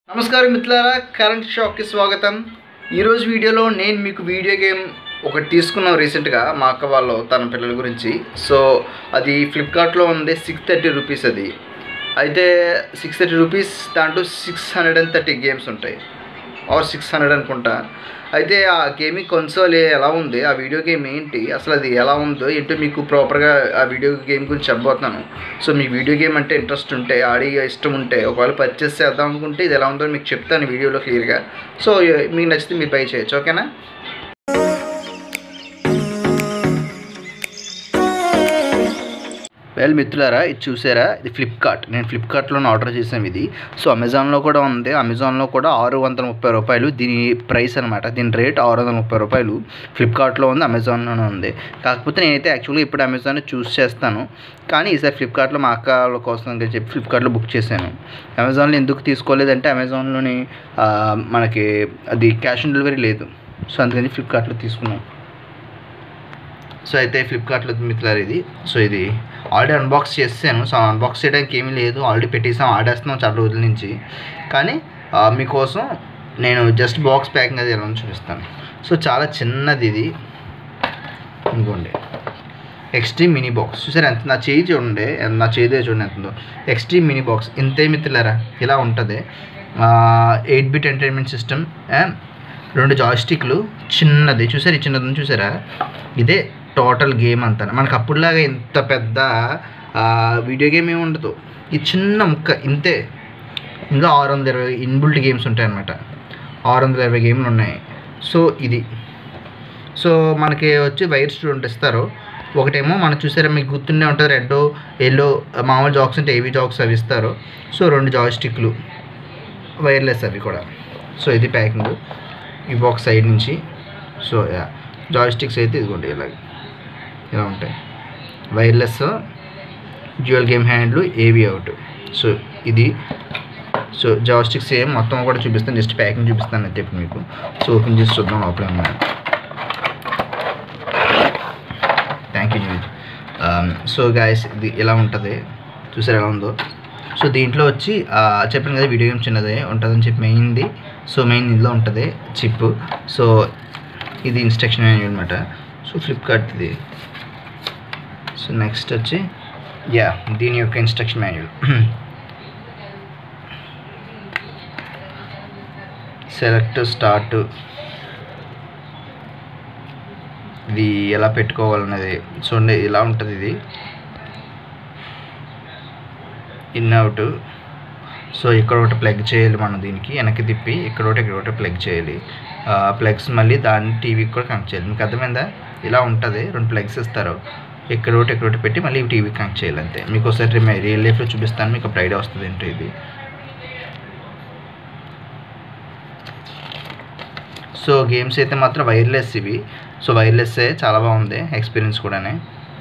నమస్కారం మిత్రులారా కరెంట్ షాక్కి స్వాగతం ఈరోజు వీడియోలో నేను మీకు వీడియో గేమ్ ఒకటి తీసుకున్నాం రీసెంట్గా మా అక్క వాళ్ళు తన పిల్లల గురించి సో అది ఫ్లిప్కార్ట్లో ఉంది సిక్స్ థర్టీ రూపీస్ అది అయితే సిక్స్ థర్టీ రూపీస్ దాంట్లో six hundred and thirty games ఉంటాయి ఆర్ సిక్స్ హండ్రెడ్ అనుకుంటా అయితే ఆ గేమింగ్ కన్సోల్ ఎలా ఉంది ఆ వీడియో గేమ్ ఏంటి అసలు అది ఎలా ఉందో ఏంటో మీకు ప్రాపర్గా ఆ వీడియో గేమ్ గురించి చెప్పబోతున్నాను సో మీకు వీడియో గేమ్ అంటే ఇంట్రెస్ట్ ఉంటే ఆడి ఇష్టం ఉంటే ఒకవేళ పర్చేస్ చేద్దాం అనుకుంటే ఇది ఎలా ఉందో మీకు చెప్తాను వీడియోలో క్లియర్గా సో మీకు నచ్చితే మీరు బై చేయొచ్చు ఓకేనా వెల్ మిత్రులారా ఇది చూసారా ఇది ఫ్లిప్కార్ట్ నేను ఫ్లిప్కార్ట్లో ఆర్డర్ చేసాం ఇది సో అమెజాన్లో కూడా ఉంది అమెజాన్లో కూడా ఆరు వందల ముప్పై రూపాయలు దీని ప్రైస్ అనమాట దీని రేట్ ఆరు వందల ముప్పై రూపాయలు ఫ్లిప్కార్ట్లో ఉంది అమెజాన్లోనే ఉంది కాకపోతే నేనైతే యాక్చువల్గా ఇప్పుడు అమెజాన్ చూస్ చేస్తాను కానీ ఈసారి ఫ్లిప్కార్ట్లో మా అక్క వాళ్ళ కోసం అని చెప్పి ఫ్లిప్కార్ట్లో బుక్ చేశాను అమెజాన్లో ఎందుకు తీసుకోలేదంటే అమెజాన్లోని ఆ, మనకి అది క్యాష్ ఆన్ డెలివరీ లేదు సో అందుకని ఫ్లిప్కార్ట్లో తీసుకున్నాం సో అయితే ఫ్లిప్కార్ట్లో మిత్రులారు ఇది సో ఇది ఆల్రెడీ అన్బాక్స్ చేసాను సో అన్బాక్స్ చేయడానికి ఏమీ లేదు ఆల్రెడీ పెట్టేసాం ఆడేస్తున్నాం చాలా రోజుల నుంచి కానీ ఆ, మీకోసం నేను జస్ట్ బాక్స్ ప్యాకింగ్ అది ఎలా ఉందో చూపిస్తాను సో చాలా చిన్నది ఇది ఇంకోండి ఎక్స్ట్రీమ్ మినీ బాక్స్ చూసారు ఎంత నా చేయి చూడండి నా చేయి చూడండి ఎంత ఉందో ఎక్స్ట్రీమ్ మినీ బాక్స్ ఇంతే మిత్రులారా ఇలా ఉంటుంది ఎయిట్ బిట్ ఎంటర్టైన్మెంట్ సిస్టమ్ రెండు జాయిస్టిక్లు చిన్నది చూసారు ఈ చిన్నది ఉంది చూసారా ఇదే టోటల్ గేమ్ అంతా మనకు అప్పుడులాగా ఇంత పెద్ద ఆ, వీడియో గేమ్ ఏమి ఉండదు ఈ చిన్న ముక్క ఇంతే ఇంకా ఆరు వందల ఇరవై ఇన్బుల్ట్ గేమ్స్ ఉంటాయి అన్నమాట ఆరు వందల ఇరవై గేమ్లు ఉన్నాయి సో ఇది సో మనకి వచ్చి వైర్ స్టూడెంట్ ఇస్తారు ఒకటేమో మనం చూసారా మీకు గుర్తుండే ఉంటుంది రెడ్ ఎల్లో మామూలు జాక్స్ అంటే ఏవి జాక్స్ అవి ఇస్తారు సో రెండు జాయిస్టిక్లు వైర్లెస్ అవి కూడా సో ఇది ప్యాకింగ్ ఈ బాక్స్ సైడ్ నుంచి సో జాయిస్టిక్స్ అయితే ఇదిగోండి ఇలా ఇలా ఉంటాయి వైర్లెస్ డ్యూయల్ గేమ్ హ్యాండ్లు ఏవి అవుట్ సో ఇది సో జాయిస్టిక్ సేమ్ మొత్తం కూడా చూపిస్తాను జస్ట్ ప్యాకింగ్ చూపిస్తాను అయితే ఇప్పుడు మీకు సో ఓపెన్ చేసి చూద్దాం లోపల ఉన్నాయి థ్యాంక్ యూ న్యూజ్ సో గాయస్ ఇది ఎలా ఉంటుంది చూసారు ఎలా ఉందో సో దీంట్లో వచ్చి ఆ, చెప్పాను కదా వీడియో గేమ్ చిన్నదే ఉంటుందని చెప్పి మెయిన్ది సో మెయిన్ ఇందులో ఉంటుంది చిప్ సో ఇది ఇన్స్ట్రక్షన్ మాన్యువల్ అనమాట సో ఫ్లిప్కార్ట్ది సో నెక్స్ట్ వచ్చి యా దీని యొక్క ఇన్స్ట్రక్షన్ మాన్యువల్ సెలెక్ట్ స్టార్ట్ ఇది ఎలా పెట్టుకోవాలన్నది చూడండి ఇలా ఉంటుంది ఇది ఇన్ అవుట్ సో ఇక్కడ ఒకటి ప్లగ్ చేయాలి మనం దీనికి వెనక్కి తిప్పి ఇక్కడ ఒకటి ఇక్కడ ఒకటి ప్లగ్ చేయాలి ప్లగ్స్ మళ్ళీ దాన్ని టీవీకి కూడా కనెక్ట్ చేయాలి మీకు అర్థమైందా ఇలా ఉంటుంది రెండు ప్లగ్స్ ఇస్తారు ఇక్కడ ఒకటి ఇక్కడ ఒకటి పెట్టి మళ్ళీ టీవీకి కనెక్ట్ చేయాలి అంతే మీకు ఒకసారి రియల్ లైఫ్లో చూపిస్తాను మీకు అప్పుడు ఐడియా వస్తుంది ఏంటో ఇది సో గేమ్స్ అయితే మాత్రం వైర్లెస్ ఇవి సో వైర్లెస్సే చాలా బాగుంది ఎక్స్పీరియన్స్ కూడానే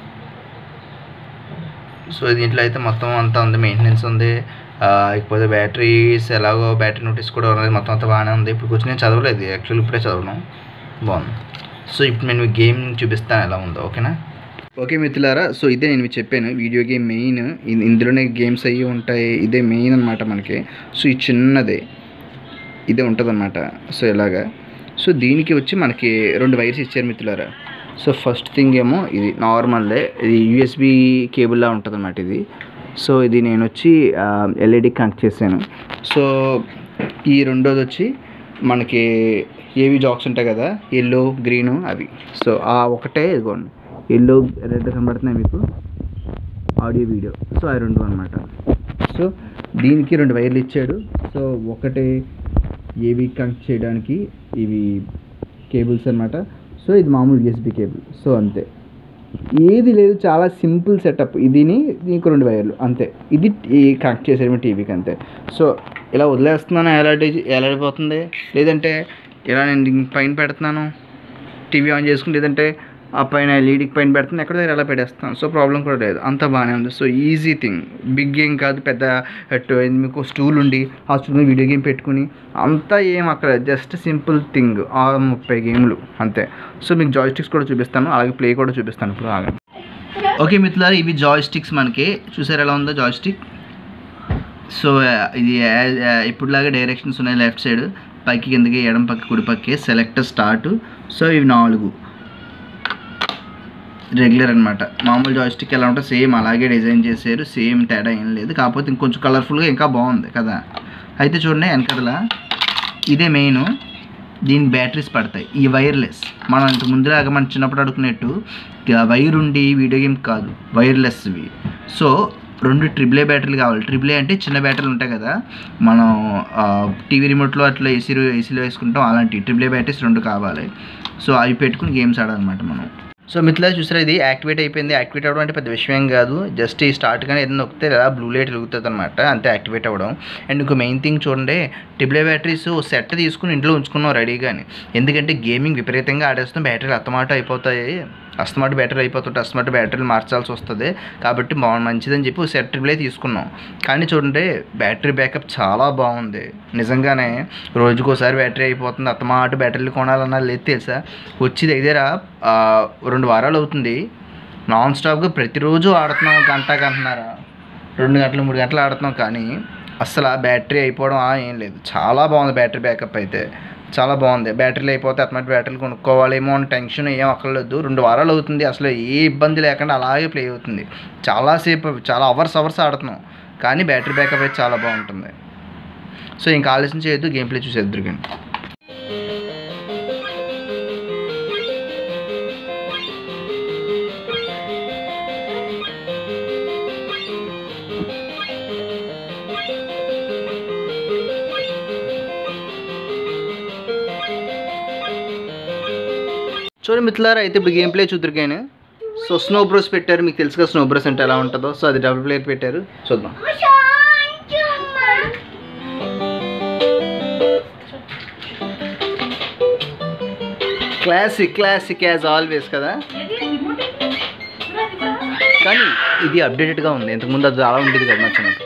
సో దీంట్లో అయితే మొత్తం అంతా ఉంది మెయింటెనెన్స్ ఉంది ఆ, ఇకపోతే బ్యాటరీస్ ఎలాగో బ్యాటరీ నోటీస్ కూడా ఉన్నది మొత్తం అంతా బాగానే ఉంది ఇప్పుడు కూర్చొని నేను చదవలేదు యాక్చువల్లీ ఇప్పుడే చదవను బాగుంది సో ఇప్పుడు నేను గేమ్ చూపిస్తాను ఎలా ఉందో ఓకేనా ఓకే మిత్రులారా సో ఇదే నేను మీకు చెప్పాను వీడియో గేమ్ మెయిన్ ఇందులోనే గేమ్స్ అయ్యి ఉంటాయి ఇదే మెయిన్ అనమాట మనకి సో ఈ చిన్నదే ఇదే ఉంటుంది సో ఇలాగా సో దీనికి వచ్చి మనకి రెండు వైర్స్ ఇచ్చారు మిత్రులారా సో ఫస్ట్ థింగ్ ఏమో ఇది నార్మల్దే ఇది యూఎస్బి కేబుల్లా ఉంటుంది అన్నమాట ఇది సో ఇది నేను వచ్చి ఎల్ఈడి కనెక్ట్ చేశాను సో ఈ రెండోది వచ్చి మనకి ఏవి జాక్స్ ఉంటాయి కదా ఎల్లో గ్రీను అవి సో ఆ ఒకటే ఇదిగోండి ఎల్లో రెడ్ కనబడుతున్నాయి మీకు ఆడియో వీడియో సో ఆ రెండు అనమాట సో దీనికి రెండు వైర్లు ఇచ్చాడు సో ఒకటి ఏవి కనెక్ట్ చేయడానికి ఇవి కేబుల్స్ అనమాట సో ఇది మామూలు యూఎస్బి కేబుల్ సో అంతే ఏది లేదు చాలా సింపుల్ సెటప్ ఇదిని దీనికి రెండు వైర్లు అంతే ఇది ఈ కనెక్ట్ చేసేయడం టీవీకి అంతే సో ఇలా వదిలేస్తున్నాను ఎలాంటి ఎలాడిపోతుంది లేదంటే ఇలా నేను దీనికి పైన పెడుతున్నాను టీవీ ఆన్ చేసుకుని లేదంటే ఆ పైన ఎల్ఈడికి పైన పెడుతుంది ఎక్కడ దగ్గర ఎలా పెట్టేస్తాను సో ప్రాబ్లం కూడా లేదు అంత బాగానే ఉంది so easy thing big game కాదు పెద్ద అటు మీకు స్టూల్ ఉండి ఆ స్టూల్ మీద వీడియో గేమ్ పెట్టుకుని అంతా ఏం అక్కడ జస్ట్ సింపుల్ థింగ్ ఆ ముప్పై గేమ్లు అంతే సో మీకు జాయిస్టిక్స్ కూడా చూపిస్తాను అలాగే ప్లే కూడా చూపిస్తాను ఇప్పుడు ఆగండి ఓకే మిత్రులారా ఇవి జాయిస్టిక్స్ మనకి చూసారు ఎలా ఉందో జాయిస్టిక్ సో ఇది యా- యా- ఇప్పుడులాగా డైరెక్షన్స్ ఉన్నాయి లెఫ్ట్ సైడ్ పైకి కిందకి ఎడం పక్క కుడి పక్కి సెలెక్ట్ స్టార్ట్ సో ఇవి నాలుగు రెగ్యులర్ అనమాట మామూలు జాయిస్టిక్ ఎలా ఉంటే సేమ్ అలాగే డిజైన్ చేశారు సేమ్ తేడా ఏం లేదు కాకపోతే ఇంకొంచెం కలర్ఫుల్గా ఇంకా బాగుంది కదా అయితే చూడండి వెనకదల ఇదే మెయిన్ దీని బ్యాటరీస్ పడతాయి ఈ వైర్లెస్ మనం ఇంత ముందులాగా మనం చిన్నప్పుడు అడుగుకున్నట్టు ఇక వైర్ ఉండి వీడియో గేమ్ కాదు వైర్లెస్వి సో రెండు ట్రిపుల్ ఏ బ్యాటరీలు కావాలి ట్రిపుల్ ఏ అంటే చిన్న బ్యాటరీలు ఉంటాయి కదా మనం టీవీ రిమోట్లో అట్లా ఏసీ ఏసీలో వేసుకుంటాం అలాంటి ట్రిపుల్ ఏ బ్యాటరీస్ రెండు కావాలి సో అవి పెట్టుకుని గేమ్స్ ఆడాలన్నమాట మనం సో మిత్రులు చూసారా ఇది యాక్టివేట్ అయిపోయింది యాక్టివేట్ అవ్వడం అంటే పెద్ద విషయం ఏం కాదు జస్ట్ ఈ స్టార్ట్ కానీ ఏదైనా నొక్కితే ఇలా బ్లూ లైట్ వెలుగుతుంది అనమాట అంతే యాక్టివేట్ అవ్వడం అండ్ ఇంకో మెయిన్ థింగ్ చూడండి ట్రిపుల్ బ్యాటరీస్ సెట్ తీసుకుని ఇంట్లో ఉంచుకున్నాం రెడీగాని ఎందుకంటే గేమింగ్ విపరీతంగా ఆడేస్తాం బ్యాటరీలు అత్తమాట అయిపోతాయి అస్తమాట బ్యాటరీ అయిపోతుంటే అస్తమాట బ్యాటరీలు మార్చాల్సి వస్తుంది కాబట్టి బాగా మంచిదని చెప్పి ఒక సెట్ ట్రిపుల్ తీసుకున్నాం కానీ చూడండి బ్యాటరీ బ్యాకప్ చాలా బాగుంది నిజంగానే రోజుకోసారి బ్యాటరీ అయిపోతుంది అత్తమాట బ్యాటరీలు కొనాలన్నా లేదు తెలుసా వచ్చి దగ్గర ఆ, రెండు వారాలు అవుతుంది నాన్ స్టాప్గా ప్రతిరోజు ఆడుతున్నాం గంట గంటన్నర రెండు గంటలు మూడు గంటలు ఆడుతున్నాం కానీ అసలు ఆ బ్యాటరీ అయిపోవడం ఆ ఏం లేదు చాలా బాగుంది బ్యాటరీ బ్యాకప్ అయితే చాలా బాగుంది బ్యాటరీలు అయిపోతే అతమాట బ్యాటరీలు కొనుక్కోవాలేమో అని టెన్షన్ ఏం అక్కర్లేదు రెండు వారాలు అవుతుంది అసలు ఏ ఇబ్బంది లేకుండా అలాగే ప్లే అవుతుంది చాలాసేపు చాలా అవర్స్ అవర్స్ ఆడుతున్నాం కానీ బ్యాటరీ బ్యాకప్ అయితే చాలా బాగుంటుంది సో ఇంకా ఆలోచన చేయొద్దు గేమ్ ప్లే చూసేద్దరు కానీ చూడండి మిత్రులారా అయితే ఇప్పుడు గేమ్ ప్లే చూద్దరికాను సో స్నో బ్రోస్ పెట్టారు మీకు తెలుసుగా స్నో బ్రోస్ అంటే ఎలా ఉంటుందో సో అది డబుల్ ప్లేయర్ పెట్టారు చూద్దాం క్లాసిక్ క్లాసిక్ యాజ్ ఆల్వేస్ కదా కానీ ఇది అప్డేటెడ్గా ఉంది ఇంతకుముందు అది అలా ఉండేది కదా నచ్చినట్టు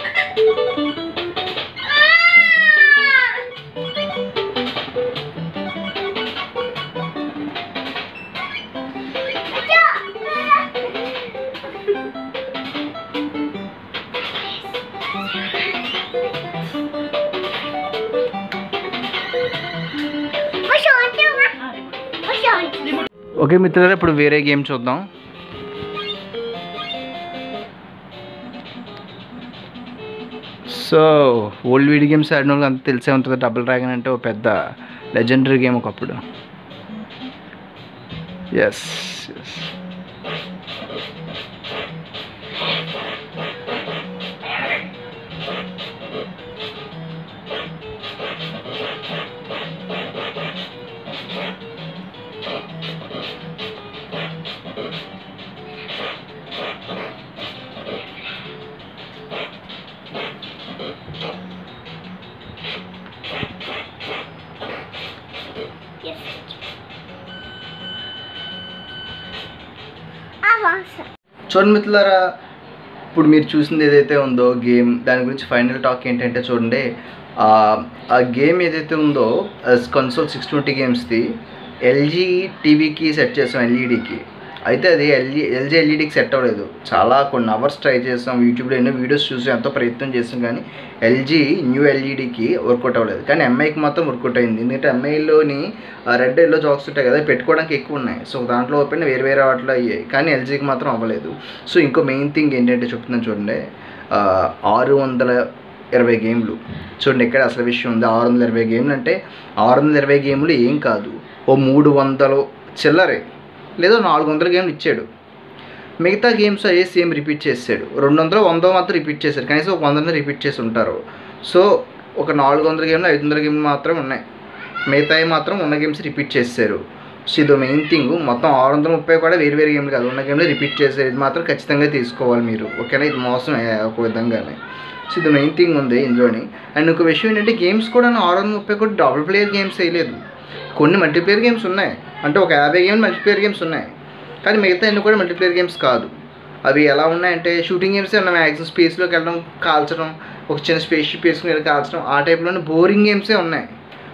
ఓకే మిత్రులారా ఇప్పుడు వేరే గేమ్ చూద్దాం సో ఓల్డ్ వీడియో గేమ్స్ ఆడిన వాళ్ళకి అంత తెలిసే ఉంటుంది డబుల్ డ్రాగన్ అంటే ఒక పెద్ద లెజెండరీ గేమ్ ఒకప్పుడు ఎస్ ఎస్ Avança. చూడండి మిత్రులారా ఇప్పుడు మీరు చూసింది ఏదైతే ఉందో గేమ్ దాని గురించి ఫైనల్ టాక్ ఏంటంటే చూడండి ఆ, ఆ గేమ్ ఏదైతే ఉందో కన్సోల్ సిక్స్ ట్వంటీ గేమ్స్ది ఎల్జీ టీవీకి సెట్ చేసాం ఎల్ఈడికి అయితే అది ఎల్జీ ఎల్జీ ఎల్ఈడికి సెట్ అవ్వలేదు చాలా కొన్ని అవర్స్ ట్రై చేసాం యూట్యూబ్లో ఎన్నో వీడియోస్ చూసి ఎంతో ప్రయత్నం చేసాం కానీ ఎల్జీ న్యూ ఎల్ఈడికి వర్కౌట్ అవ్వలేదు కానీ ఎంఐకి మాత్రం వర్కౌట్ అయింది ఎందుకంటే ఎంఐలోని రెడ్ ఎల్లో జాక్స్ ఉంటాయి కదా అవి పెట్టుకోవడానికి ఎక్కువ ఉన్నాయి సో దాంట్లో ఓపెన్ వేరే వేరే వాటిలో అయ్యాయి కానీ ఎల్జీకి మాత్రం అవ్వలేదు సో ఇంకో మెయిన్ థింగ్ ఏంటంటే చెప్తున్నాను చూడండి ఆ, ఆరు వందల ఇరవై గేమ్లు చూడండి ఇక్కడ అసలు విషయం ఉంది ఆరు వందల ఇరవై గేమ్లు అంటే ఆరు వందల ఇరవై గేమ్లు ఏం కాదు ఓ మూడు వందలు చిల్లరే లేదా నాలుగు వందల గేమ్లు ఇచ్చాడు మిగతా గేమ్స్ అయ్యే సేమ్ రిపీట్ చేసాడు రెండు వందలు వంద మాత్రం రిపీట్ చేశారు కనీసం ఒక వందనే రిపీట్ చేసి ఉంటారు సో ఒక నాలుగు వందల గేమ్లు ఐదు వందల గేమ్లు మాత్రం ఉన్నాయి మిగతాయి మాత్రం ఉన్న గేమ్స్ రిపీట్ చేశారు సో ఇది మెయిన్ థింగ్ మొత్తం ఆరు వందల ముప్పై కూడా వేరు వేరు గేమ్లు కాదు ఉన్న గేమ్లో రిపీట్ చేశారు ఇది మాత్రం ఖచ్చితంగా తీసుకోవాలి మీరు ఓకేనా ఇది మోసం ఏ- ఒక విధంగానే సో ఇది మెయిన్ థింగ్ ఉంది ఇందులోని అండ్ ఒక విషయం ఏంటంటే గేమ్స్ కూడా ఆరు వందల ముప్పై కూడా డబుల్ ప్లేయర్ గేమ్స్ వేయలేదు కొన్ని మల్టీప్లేయర్ గేమ్స్ ఉన్నాయి అంటే ఒక యాభై గేమ్ మల్టీప్లేయర్ గేమ్స్ ఉన్నాయి కానీ మిగతా అన్ని కూడా మల్టీప్లేయర్ గేమ్స్ కాదు అవి ఎలా ఉన్నాయంటే షూటింగ్ గేమ్స్ ఉన్నాయి మ్యాక్సిమం స్పేస్లోకి వెళ్ళడం కాల్చడం ఒక చిన్న స్పేస్ షిప్ వేసుకుని వెళ్ళి కాల్చడం ఆ టైప్లోనే బోరింగ్ గేమ్సే ఉన్నాయి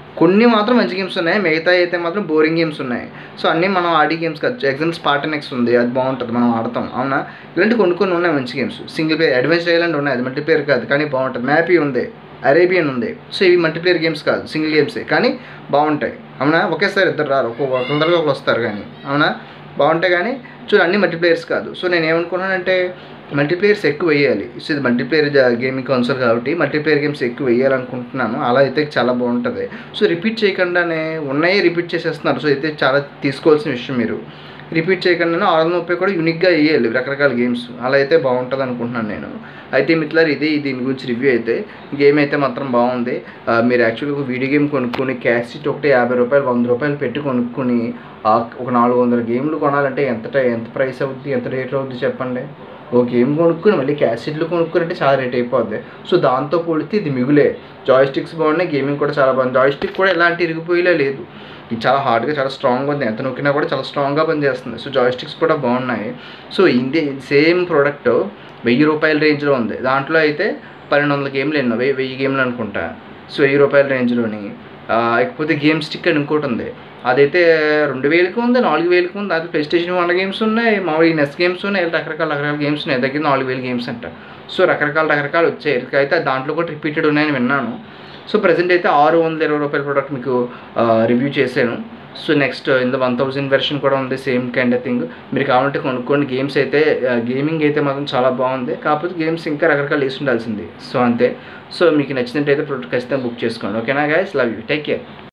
కొన్ని మాత్రం మంచి గేమ్స్ ఉన్నాయి మిగతా అయితే మాత్రం బోరింగ్ గేమ్స్ ఉన్నాయి సో అన్నీ మనం ఆడి గేమ్స్ కాదు ఎగ్జాంపుల్ స్పార్టన్ ఎక్స్ ఉంది అది బాగుంటుంది మనం ఆడతాం అవునా ఇలాంటి కొన్ని కొన్ని ఉన్నాయి మంచి games single player adventure island ఉన్నాయి అది మల్టీప్లేయర్ కాదు కానీ బాగుంటుంది మ్యాపీ ఉంది అరేబియన్ ఉంది సో ఇవి మల్టీప్లేయర్ గేమ్స్ కాదు సింగిల్ గేమ్సే కానీ బాగుంటాయి అవునా ఒకేసారి ఇద్దరు రారు ఒక్కొక్క ఒకరి ఒకరు వస్తారు కానీ అవునా బాగుంటాయి కానీ చూడు అన్ని మల్టీప్లేయర్స్ కాదు సో నేను ఏమనుకున్నానంటే మల్టీప్లేయర్స్ ఎక్కువ వేయాలి సో ఇది మల్టీప్లేయర్ గేమింగ్ కన్సోల్ కాబట్టి మల్టీప్లేయర్ గేమ్స్ ఎక్కువ వేయాలనుకుంటున్నాను అలా అయితే చాలా బాగుంటుంది సో రిపీట్ చేయకుండానే ఉన్నాయి రిపీట్ చేసేస్తున్నారు సో అయితే చాలా తీసుకోవాల్సిన విషయం మీరు రిపీట్ చేయకుండా ఆరు వందల ముప్పై కూడా యూనిక్గా వేయాలి రకరకాల గేమ్స్ అలా అయితే బాగుంటుంది అనుకుంటున్నాను నేను అయితే మిత్రులారు ఇది దీని గురించి రివ్యూ అయితే గేమ్ అయితే మాత్రం బాగుంది ఆ, మీరు యాక్చువల్గా ఒక వీడియో గేమ్ కొనుక్కొని క్యాసెట్ ఒకటి యాభై రూపాయలు వంద రూపాయలు పెట్టి కొనుక్కొని ఆ, ఒక నాలుగు వందల గేమ్లు కొనాలంటే ఎంత టై- ఎంత ప్రైస్ అవుద్ది ఎంత రేట్ అవుద్ది చెప్పండి ఓ గేమ్ కొనుక్కుని మళ్ళీ క్యాసెట్లు కొనుక్కుని అంటే చాలా రేట్ అయిపోద్ది సో దాంతో పోలిస్తే ఇది మిగులే జాయ్ స్టిక్స్ బాగున్నాయి గేమింగ్ కూడా చాలా బాగుంది జాయ్ స్టిక్ కూడా ఎలాంటి ఇరిగిపోయేలా లేదు ఇది చాలా హార్డ్గా చాలా స్ట్రాంగ్గా ఉంది ఎంత నొక్కినా కూడా చాలా స్ట్రాంగ్గా పనిచేస్తుంది సో జాయ్ స్టిక్స్ కూడా బాగున్నాయి సో ఇది సేమ్ ప్రోడక్ట్ వెయ్యి రూపాయల రేంజ్లో ఉంది దాంట్లో అయితే పన్నెండు వందల గేమ్లు ఎన్నో వెయ్యి వెయ్యి గేమ్లు అనుకుంటా సో వెయ్యి రూపాయల రేంజ్లోని ఆ, ఇకపోతే గేమ్ స్టిక్ అని ఇంకోటి ఉంది అదైతే రెండు వేలకు ఉంది నాలుగు వేలకు ఉంది అది ప్లే స్టేషన్ వన్ గేమ్స్ ఉన్నాయి మామూలు నెస్ గేమ్స్ ఉన్నాయి ఇలా రకరకాల రకరకాల గేమ్స్ ఉన్నాయి దగ్గర నాలుగు వేలు గేమ్స్ అంట సో రకరకాల రకరకాలు వచ్చాయి అయితే దాంట్లో కూడా రిపీటెడ్ ఉన్నాయని విన్నాను సో ప్రజెంట్ అయితే ఆరు వందల ఇరవై రూపాయల ప్రోడక్ట్ మీకు రివ్యూ చేశాను సో నెక్స్ట్ ఇంత వన్ థౌజండ్ వెర్షన్ కూడా ఉంది సేమ్ కైండ్ ఆఫ్ థింగ్ మీరు కావాలంటే కొనుక్కోండి గేమ్స్ అయితే గేమింగ్ అయితే మాత్రం చాలా బాగుంది కాకపోతే గేమ్స్ ఇంకా రకరకాలు వేసి ఉండాల్సింది సో అంతే సో మీకు నచ్చినట్టయితే ప్రోడక్ట్ ఖచ్చితంగా బుక్ చేసుకోండి ఓకేనా guys love you take care